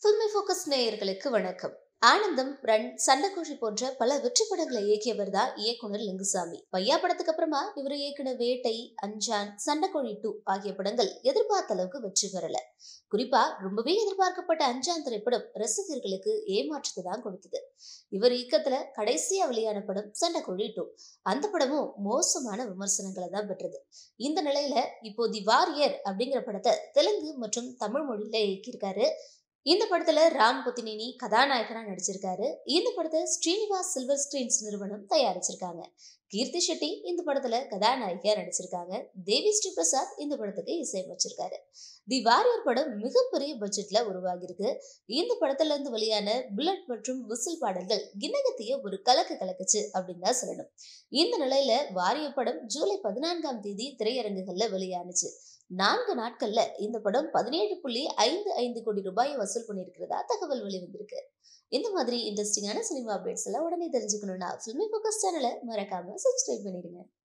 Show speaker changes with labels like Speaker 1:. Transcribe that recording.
Speaker 1: filmi focus நேயர்களுக்கு வணக்கம் ஆனந்தம் ரன் சண்டைக்கோழி போன்ற பல வெற்றி படங்களை இயக்கியவர் தான் இயக்குனர் லிங்குசாமி பையா படத்துக்கு அப்புறமா இவர் இயக்குன வேட்டை அஞ்சான் சண்டைக்கோழி டூ ஆகிய படங்கள் எதிர்பார்த்த அளவுக்கு வெற்றி பெறல குறிப்பா ரொம்பவே எதிர்பார்க்கப்பட்ட அஞ்சான் திரைப்படம் ரசிகர்களுக்கு ஏமாற்றத்தை தான் கொடுத்தது இவர் இயக்கத்துல கடைசியா வெளியான படம் சண்டைக்கோழி டூ அந்த படமும் மோசமான விமர்சனங்களை தான் பெற்றது இந்த நிலையில இப்போ தி வாரியர் அப்படிங்கிற படத்தை தெலுங்கு மற்றும் தமிழ் மொழியில இயக்கியிருக்காரு இந்த படத்துல ராம் பொத்தினேனி கதாநாயகனா நடிச்சிருக்காரு இந்த படத்தை ஸ்ரீனிவாஸ் சில்வர் ஸ்கிரீன்ஸ் நிறுவனம் தயாரிச்சிருக்காங்க கீர்த்தி ஷெட்டி இந்த படத்துல கதாநாயகியா நடிச்சிருக்காங்க தேவி ஸ்ரீ பிரசாத் இந்த படத்துக்கு இசையமைச்சிருக்காரு தி வாரியர் படம் மிகப்பெரிய பட்ஜெட்ல உருவாகிருக்கு இந்த படத்துல இருந்து வெளியான புல்லட் மற்றும் விசில் பாடல்கள் கிண்ணகத்தைய ஒரு கலக்கு கலக்குச்சு அப்படின்னு தான் சொல்லணும் இந்த நிலையில வாரியர் படம் ஜூலை பதினான்காம் தேதி திரையரங்குகள்ல வெளியானுச்சு நான்கு நாட்கள்ல இந்த படம் பதினேழு புள்ளி ஐந்து ஐந்து கோடி ரூபாயை வசூல் பண்ணியிருக்கிறதா தகவல் வெளிவந்திருக்கு இந்த மாதிரி இன்ட்ரெஸ்டிங்கான சினிமா அப்டேட்ஸ் எல்லாம் உடனே தெரிஞ்சுக்கணும்னா ஃபில்மி ஃபோக்கஸ் சேனலை மறக்காம சப்ஸ்கிரைப் பண்ணிடுங்க